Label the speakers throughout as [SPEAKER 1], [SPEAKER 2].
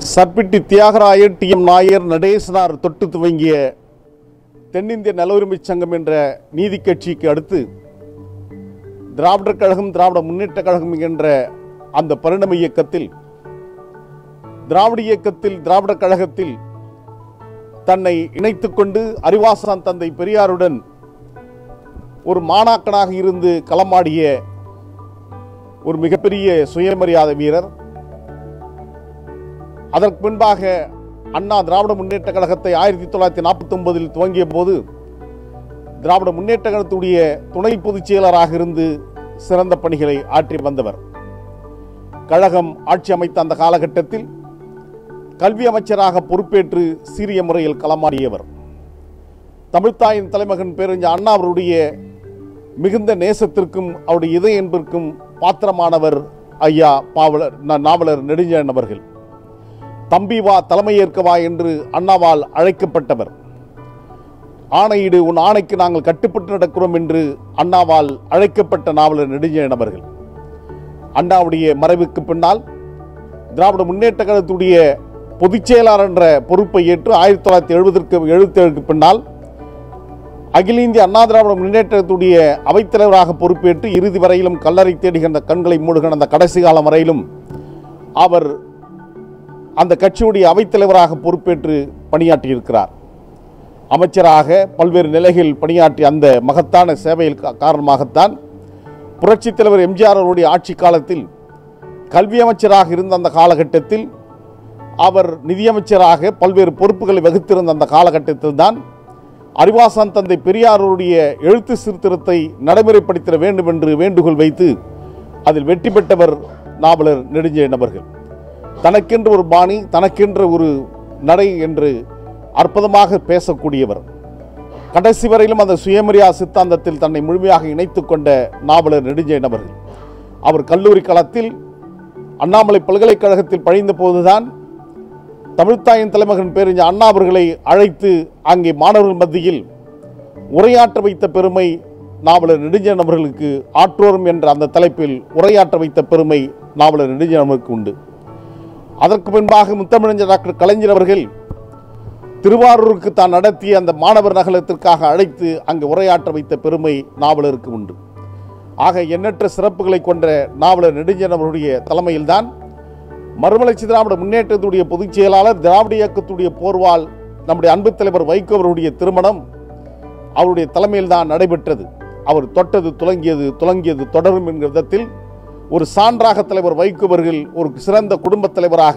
[SPEAKER 1] சர்பிட்டி Thyagarayar D M Nair நடேசனார் தொட்டு துவங்கிய தென்னிந்திய நல உரிமைச் சங்கம் என்ற நீதி கட்சிக்கு அடுத்து திராவிடர் கழகம் திராவிட முன்னேற்ற கழகம் என்ற அந்த பரிணம இயக்கத்தில் திராவிட இயக்கத்தில் திராவிடர் கழகத்தில் தன்னை இணைத்துக் கொண்டு அறிவாசான் தந்தை பெரியாருடன் ஒரு மாணாக்கனாக இருந்து களமாடிய ஒரு மிகப்பெரிய சுயமரியாதை வீரர் அதற்கு பின்பாக அண்ணா திராவிட முன்னேற்ற கழகத்தை ஆயிரத்தி தொள்ளாயிரத்தி நாற்பத்தி ஒன்பதில் துவங்கிய போது திராவிட முன்னேற்ற கழகத்துடைய துணை பொதுச் செயலராக இருந்து சிறந்த பணிகளை ஆற்றி வந்தவர் கழகம் ஆட்சி அமைத்த அந்த காலகட்டத்தில் கல்வி அமைச்சராக பொறுப்பேற்று சீரிய முறையில் களமாடியவர் தமிழ்த்தாயின் தலைமகன் பேரஞ்ச அண்ணா அவருடைய மிகுந்த நேசத்திற்கும் அவருடைய இதய என்பதற்கும் பாத்திரமானவர் ஐயா பாவலர் நா- நாவலர் நெடுஞ்செழியன் அவர்கள் தம்பி வா தலைமையேற்க வா என்று அண்ணாவால் அழைக்கப்பட்டவர் ஆணையிடு உன் ஆணைக்கு நாங்கள் கட்டுப்பட்டு நடக்கிறோம் என்று அண்ணாவால் அழைக்கப்பட்ட நாவலர் நெடுஞ்செழியன் அவர்கள் அண்ணாவுடைய மறைவுக்கு பின்னால் திராவிட முன்னேற்ற கழகத்துடைய பொதுச் செயலாளர் என்ற பொறுப்பை ஏற்று ஆயிரத்தி தொள்ளாயிரத்தி எழுபதற்கு எழுபத்தேழுக்கு பின்னால் அகில இந்திய அண்ணா திராவிட முன்னேற்றத்துடைய அவைத்தலைவராக பொறுப்பேற்று இறுதி வரையிலும் கல்லறை தேடுகின்ற கண்களை மூடுகின்ற அந்த கடைசி காலம் வரையிலும் அவர் அந்த கட்சியுடைய அவைத்தலைவராக பொறுப்பேற்று பணியாற்றியிருக்கிறார் அமைச்சராக பல்வேறு நிலைகளில் பணியாற்றிய அந்த மகத்தான சேவையில் கா- காரணமாகத்தான் புரட்சித் தலைவர் எம்ஜிஆர் அவருடைய ஆட்சி காலத்தில் கல்வி அமைச்சராக இருந்த அந்த காலகட்டத்தில் அவர் நிதியமைச்சராக பல்வேறு பொறுப்புகளை வகித்திருந்த அந்த காலகட்டத்தில் தான் அறிவாசான் தந்தை பெரியாருடைய எழுத்து சீர்திருத்தத்தை நடைமுறைப்படுத்திட வேண்டும் என்று வேண்டுகோள் வைத்து அதில் வெற்றி பெற்றவர் நாவலர் நெடுஞ்செழியன் அவர்கள் தனக்கென்று ஒரு பாணி தனக்கென்று ஒரு நடை என்று அற்புதமாக பேசக்கூடியவர் கடைசி வரையிலும் அந்த சுயமரியாதை சித்தாந்தத்தில் தன்னை முழுமையாக இணைத்துக் கொண்ட நாவலர் நெடுஞ்செழியன் அவர்கள் அவர் கல்லூரி களத்தில் அண்ணாமலை பல்கலைக்கழகத்தில் பழிந்த போதுதான் தமிழ்த்தாயின் தலைமகன் பேரறிஞர் அண்ணா அவர்களை அழைத்து அங்கே மாணவர்கள் மத்தியில் உரையாற்ற வைத்த பெருமை நாவலர் நெடுஞ்செழியன் அவர்களுக்கு ஆற்றோரும் என்ற அந்த தலைப்பில் உரையாற்ற வைத்த பெருமை நாவலர் நெடுஞ்செழியன் அவர்களுக்கு உண்டு அதற்கு பின்பாக முத்தமிழஞ்சர் டாக்டர் கலைஞர் அவர்கள் திருவாரூருக்கு தான் நடத்திய அந்த மாணவர் நகலத்திற்காக அழைத்து அங்கு உரையாற்ற வைத்த பெருமை நாவலருக்கு உண்டு ஆக எண்ணற்ற சிறப்புகளை கொண்ட நாவலர் நெடுஞ்செழியன் அவருடைய தலைமையில்தான் மறுமலர்ச்சி திராவிட முன்னேற்றத்துடைய பொதுச் செயலாளர் திராவிட இயக்கத்துடைய போர்வால் நம்முடைய அன்பு தலைவர் வைகோ அவருடைய திருமணம் அவருடைய தலைமையில் தான் நடைபெற்றது அவர் தொட்டது துலங்கியது துலங்கியது தொடரும் என்கிற விதத்தில் ஒரு சான்றாக தலைவர் வைகோ அவர்கள் ஒரு சிறந்த குடும்பத் தலைவராக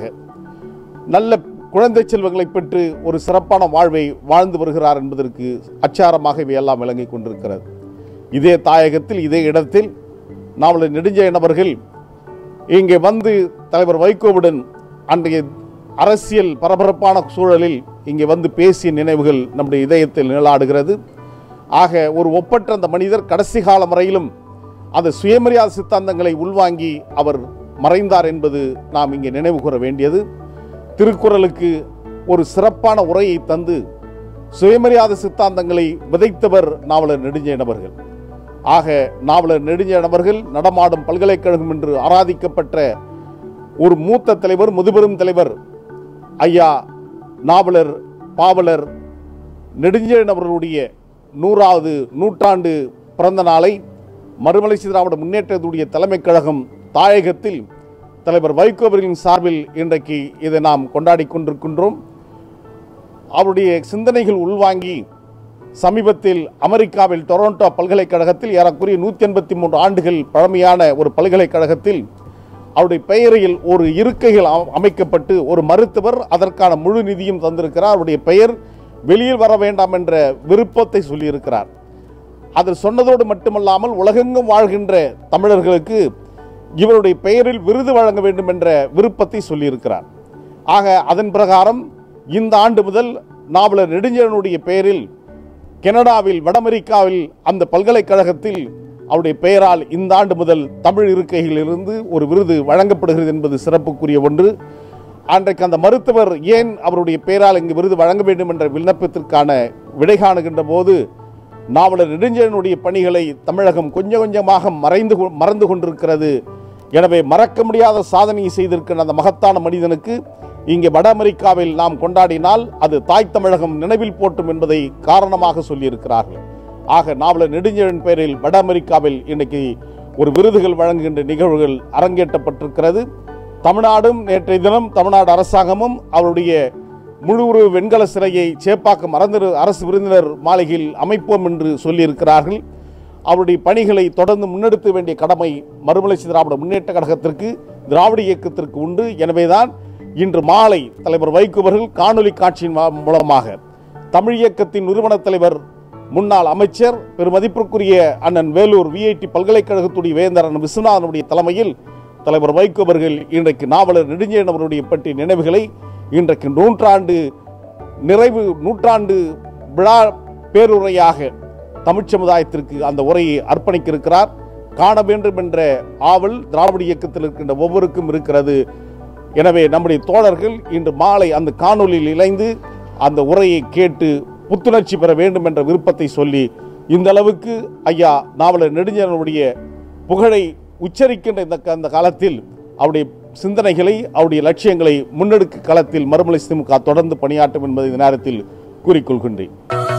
[SPEAKER 1] நல்ல குழந்தை செல்வங்களை பெற்று ஒரு சிறப்பான வாழ்வை வாழ்ந்து வருகிறார் என்பதற்கு அச்சாரமாக இவையெல்லாம் விளங்கிக் கொண்டிருக்கிறது இதே தாயகத்தில் இதே இடத்தில் நாவலர் நெடுஞ்செழியன் அவர்கள் இங்கே வந்து தலைவர் வைகோவுடன் அன்றைய அரசியல் பரபரப்பான சூழலில் இங்கே வந்து பேசிய நினைவுகள் நம்முடைய இதயத்தில் நிழலாடுகிறது ஆக ஒரு ஒப்பற்ற அந்த மனிதர் கடைசி காலம் வரையிலும் அந்த சுயமரியாதை சித்தாந்தங்களை உள்வாங்கி அவர் மறைந்தார் என்பது நாம் இங்கே நினைவு கூற வேண்டியது திருக்குறளுக்கு ஒரு சிறப்பான உரையை தந்து சுயமரியாதை சித்தாந்தங்களை விதைத்தவர் நாவலர் நெடுஞ்செழியன் அவர்கள் ஆக நாவலர் நெடுஞ்செழியன் அவர்கள் நடமாடும் பல்கலைக்கழகம் என்று ஆராதிக்கப்பட்ட ஒரு மூத்த தலைவர் முதுபெரும் தலைவர் ஐயா நாவலர் பாவலர் நெடுஞ்செழியன் அவர்களுடைய நூறாவது நூற்றாண்டு பிறந்த நாளை மறுமலர்ச்சி திராவிட முன்னேற்றத்துடைய தலைமைக் கழகம் தாயகத்தில் தலைவர் வைகோ அவர்களின் சார்பில் இன்றைக்கு இதை நாம் கொண்டாடி கொண்டிருக்கின்றோம் அவருடைய சிந்தனைகள் உள்வாங்கி சமீபத்தில் அமெரிக்காவில் டொரண்டோ பல்கலைக்கழகத்தில் ஏறக்குறைய நூற்றி எண்பத்தி மூன்று ஆண்டுகள் பழமையான ஒரு பல்கலைக்கழகத்தில் அவருடைய பெயரில் ஒரு இருக்கைகள் அ- அமைக்கப்பட்டு ஒரு மருத்துவர் அதற்கான முழு நிதியும் தந்திருக்கிறார் அவருடைய பெயர் வெளியில் வர வேண்டாம் என்ற விருப்பத்தை சொல்லியிருக்கிறார் அது சொன்னதோடு மட்டுமல்லாமல் உலகெங்கும் வாழ்கின்ற தமிழர்களுக்கு இவருடைய பெயரில் விருது வழங்க வேண்டும் என்ற விருப்பத்தை சொல்லியிருக்கிறார் ஆக அதன் பிரகாரம் இந்த ஆண்டு முதல் நாவலர் நெடுஞ்செழியனுடைய பெயரில் கனடாவில் வட அமெரிக்காவில் அந்த பல்கலைக்கழகத்தில் அவருடைய பெயரால் இந்த ஆண்டு முதல் தமிழ் இருக்கையிலிருந்து ஒரு விருது வழங்கப்படுகிறது என்பது சிறப்புக்குரிய ஒன்று அன்றைக்கு அந்த மருத்துவர் ஏன் அவருடைய பெயரால் இங்கு விருது வழங்க வேண்டும் என்ற விண்ணப்பத்திற்கான விடை காணுகின்ற போது நாவலர் நெடுஞ்செழியனுடைய பணிகளை தமிழகம் கொஞ்சம் கொஞ்சமாக மறைந்து கொ- மறந்து கொண்டிருக்கிறது எனவே மறக்க முடியாத சாதனையை செய்திருக்கிற அந்த மகத்தான மனிதனுக்கு இங்கே வட அமெரிக்காவில் நாம் கொண்டாடினால் அது தாய் தமிழகம் நினைவில் போட்டும் என்பதை காரணமாக சொல்லியிருக்கிறார்கள் ஆக நாவலர் நெடுஞ்செழியன் பெயரில் வட அமெரிக்காவில் இன்னைக்கு ஒரு விருதுகள் வழங்குகின்ற நிகழ்வுகள் அரங்கேற்றப்பட்டிருக்கிறது தமிழ்நாடும் நேற்றைய தினம் தமிழ்நாடு அரசாங்கமும் அவருடைய முழு உருவ வெண்கல சிலையை சேப்பாக்கம் அரசு அரசு விருந்தினர் மாளிகையில் அமைப்போம் என்று சொல்லியிருக்கிறார்கள் அவருடைய பணிகளை தொடர்ந்து முன்னெடுத்த வேண்டிய கடமை மறுமலர்ச்சி திராவிட முன்னேற்ற கழகத்திற்கு திராவிட இயக்கத்திற்கு உண்டு எனவேதான் இன்று மாலை தலைவர் வைகோ அவர்கள் காணொலி காட்சியின் வா- மூலமாக தமிழ் இயக்கத்தின் நிறுவன தலைவர் முன்னாள் அமைச்சர் பெருமதிப்பிற்குரிய அண்ணன் வேலூர் விஐடி பல்கலைக்கழகத்துடைய வேந்தர் அண்ணன் விஸ்வநாதனுடைய தலைமையில் தலைவர் வைகோ அவர்கள் இன்றைக்கு நாவலர் நெடுஞ்செழியன் அவருடைய பற்றிய நினைவுகளை இன்றைக்கு நூற்றாண்டு நிறைவு நூற்றாண்டு விழா பேருரையாக தமிழ் சமுதாயத்திற்கு அந்த உரையை அர்ப்பணிக்க இருக்கிறார் காண வேண்டும் என்ற ஆவல் திராவிட இயக்கத்தில் இருக்கின்ற ஒவ்வொருக்கும் இருக்கிறது எனவே நம்முடைய தோழர்கள் இன்று மாலை அந்த காணொலியில் இணைந்து அந்த உரையை கேட்டு புத்துணர்ச்சி பெற வேண்டும் என்ற விருப்பத்தை சொல்லி இந்த அளவுக்கு ஐயா நாவலர் நெடுஞ்சனுடைய புகழை உச்சரிக்கின்ற இந்த க- அந்த காலத்தில் அவருடைய சிந்தனைகளை அவருடைய லட்சியங்களை முன்னெடுக்க களத்தில் மறுமலை திமுக தொடர்ந்து பணியாற்றும் என்பதை இந்த நேரத்தில் கூறிக்கொள்கின்றேன்